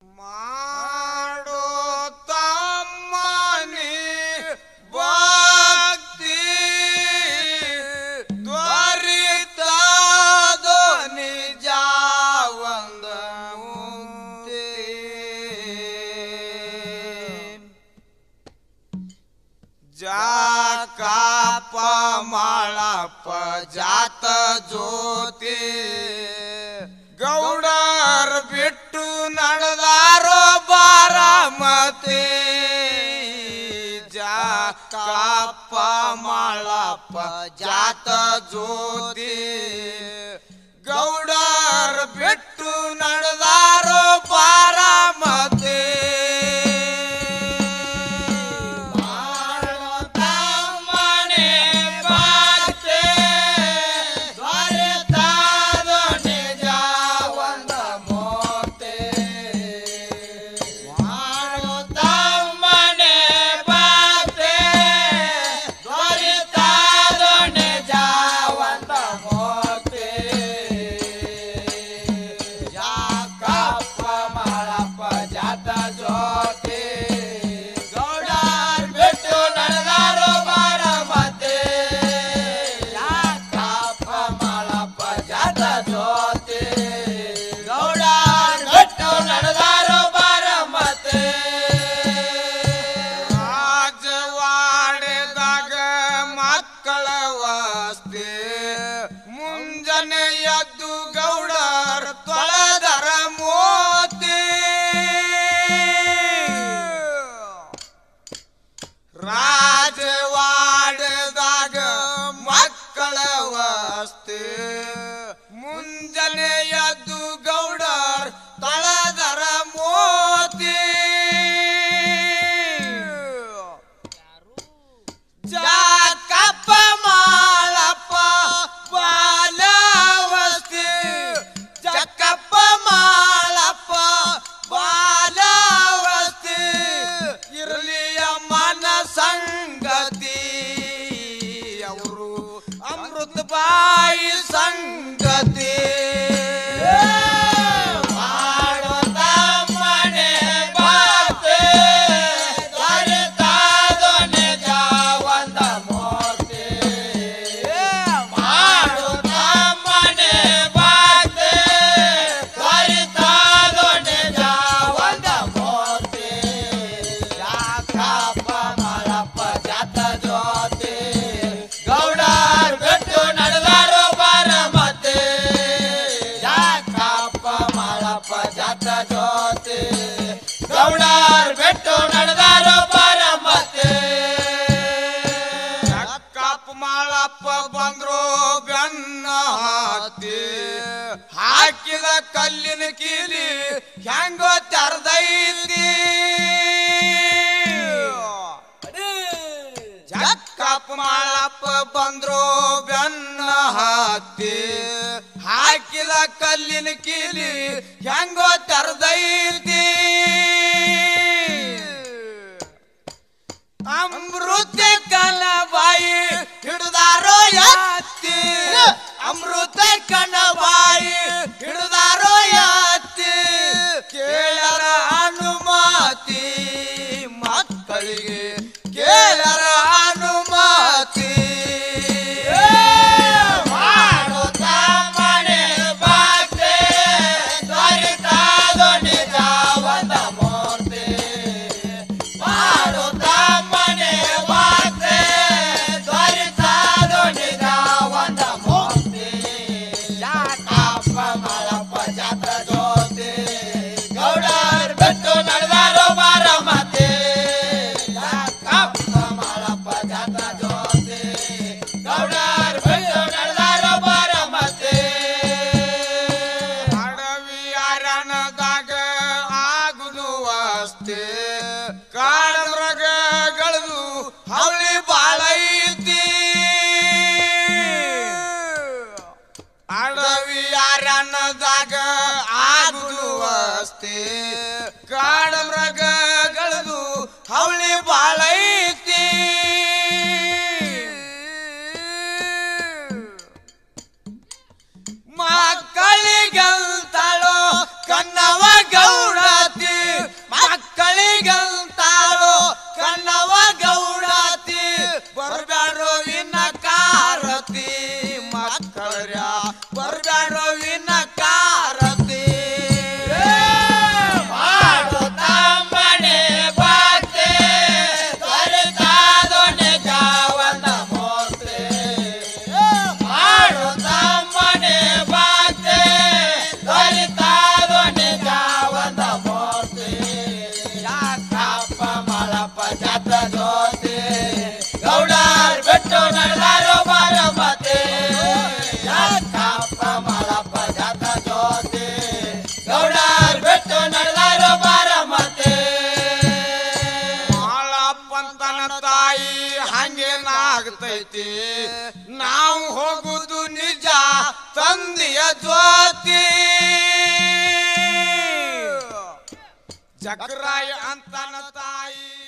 ಮಾಡೋ ತಮ್ಮನಿ ಭಕ್ತಿ ತ್ವರಿತದೋ ನಿಜ ಒಂದ ಮುಕ್ತಿ ಜಾಕಪ್ಪ ಮಾಳಪ್ಪ ಜಾತ ಜ್ಯೋತಿ ಗೌಡರ್ ಬಿಟ್ಟು ನಡೆದಾರೋ ಬಾರಾಮತಿ ಜಾಕಪ್ಪ ಮಾಳಪ್ಪ ಜಾತ ಜ್ಯೋತಿ ಗೌಡರ್ ಬಿಟ್ಟು ನಡೆದಾರೋ ಬಾರಾಮತಿ ತಮ್ಮನೆ ಬಾಚೆ ದ್ವಾರತಾದ ನಿಜ ಒಂದ ಮೋತೆ ಮಾಡೋ ತಮ್ಮನೆ ಬಾಚೆ ದ್ವಾರತಾದ ನಿಜ ಒಂದ ಮೋತೆ ಯಾಕಪ್ಪ ಮಾಡಪ್ಪ ಜಾತ ಜೋತೆ ಗೌಡರ್ ಬಿಟ್ಟು ನಡೆದಾರೋ ಬಾರಮತೆ ಯಾಕಪ್ಪ ಮಾಡಪ್ಪ ಜಾತ ಜೋತೆ ಗೌಡರ್ ಬಿಟ್ಟು ನಡೆದಾರೋ ಬಾರಮತೆ ರಾಜವಾಡೆದಾಗ ಮಕ್ಕಳ ವಸ್ತಿ ಮುಂಜಾನೆ ಎದ್ದು ಗೌಡರ್ ತೊಳೆದರ ಮೋತಿ ರಾಜವಾಡದಾಗ ಮಕ್ಕಳ ವಸ್ತಿ ಮುಂಜಾನೆ ಎದ್ದು ಗೌಡರ್ ತೊಳೆದರ ಮೋತಿ ಜಾಕಪ್ಪ ಮಾಳಪ್ಪ ಬಾಲವಸ್ತಿ ಜಕ್ಕಪ್ಪ ಮಾಳಪ್ಪ ಬಾಲವಸ್ತಿ ಇರಲಿಯ ಮನ ಸಂಗತಿ ಅವರು ಅಮೃತ ಬಾಯಿ ಸಂಗತಿ ಮಾಡೋ ತಮ್ಮನೆ ಬಾತೆ ತ್ವರಿತದೋ ನಿಜ ಒಂದ ಮೂರ್ತಿ. ಮಾಡೋ ತಮ್ಮನೆ ಬಾತೆ ತ್ವರಿತದೋ ನಿಜ ಒಂದ ಮೂರ್ತಿ. ಯಾಕಪ್ಪ ಮಾಳಪ್ಪ ಜಾತ ಜ್ಯೋತಿ ಗೌಡರ್ ಬಿಟ್ಟು ನಡೆದಾರೋ ಬಾರಮತಿ ಯಾಕಪ್ಪ ಮಾಳಪ್ಪ ಜಾತ ಜ್ಯೋತಿ ಗೌಡರ್ ಬಿಟ್ಟು ನಡೆದಾರೋ ಬಾರಮತಿ ಯಾಕಪ್ಪ ಮಾಳಪ್ಪ ಬಂದ್ರು ಬೆನ್ನ ಹತ್ತಿ ಹಾಕಿದ ಕಲ್ಲಿನ ಕೀಲಿ ಹೆಂಗೋ ತೆರೆದೈತಿ ಜಕ್ಕಪ್ಪ ಮಾಳಪ್ಪ ಬಂದ್ರು ಬೆನ್ನ ಹತ್ತಿ ಹಾಕಿದ ಕಲ್ಲಿನ ಕೀಲಿ ಹೆಂಗೋ ತೆರೆದೈತಿ ಅಮೃತ ಕನ ಬಾಯಿ ಹಿಡಿದಾರೋ ಎತ್ತಿ ಅಮೃತ ಕನ ಬಾಯಿ ಹಿಡಿದಾರೋ ಎತ್ತಿ ಕೇಳರ ಅನುಮತಿ ಮಕ್ಕಳಿಗೆ ಕೇಳರ ಅನುಮತಿ ಮಾಡೋ ತಮ್ಮನೆ ಬಾತೆ ತ್ವರಿತದೋ ನಿಜ ಒಂದ ಮೂರ್ತಿ ಮಾಡೋ ತಮ್ಮನೆ ಬಾತೆ ತ್ವರಿತದೋ ನಿಜ ಒಂದ ಮೂರ್ತಿ ಯಾಕಪ್ಪ ಮಳಪ್ಪ ಜಾತ ಜ್ಯೋತಿ ಗೌಡರ್ ಬಿಟ್ಟು ನಡೆದಾರೋ ಬಾರಮತಿ ಯಾಕಪ್ಪ ಮಳಪ್ಪ ಜಾತ ಜ್ಯೋತಿ ಗೌಡರ್ ಬಿಟ್ಟು ನಡೆದಾರೋ ಬಾರಮತಿ ಅಡವಿ ಅರಣದಾಗ ಆಗುದು ಅಷ್ಟೇ ಕಾಡ ಮೃಗಗಳದು ಹವಳಿ ಬಾಳ ಐತಿ ಅಡವಿ ಅರಣದಾಗ ಆಗುದು ಅಷ್ಟೇ ಕಾಡ ಮೃಗಗಳದು ಹವಳಿ ಬಾಳ ಐತಿ ಮಕ್ಕಳಿಗಂತಳೋ ಕನ್ನವ ಗೌಡತಿ ಕಾಡ್ತೈತಿ ನಾವು ಹೋಗುದು ನಿಜ ತಂದೆಯ ಜ್ಯೋತಿ ಜಗರಾಯ ಅಂತನ ತಾಯಿ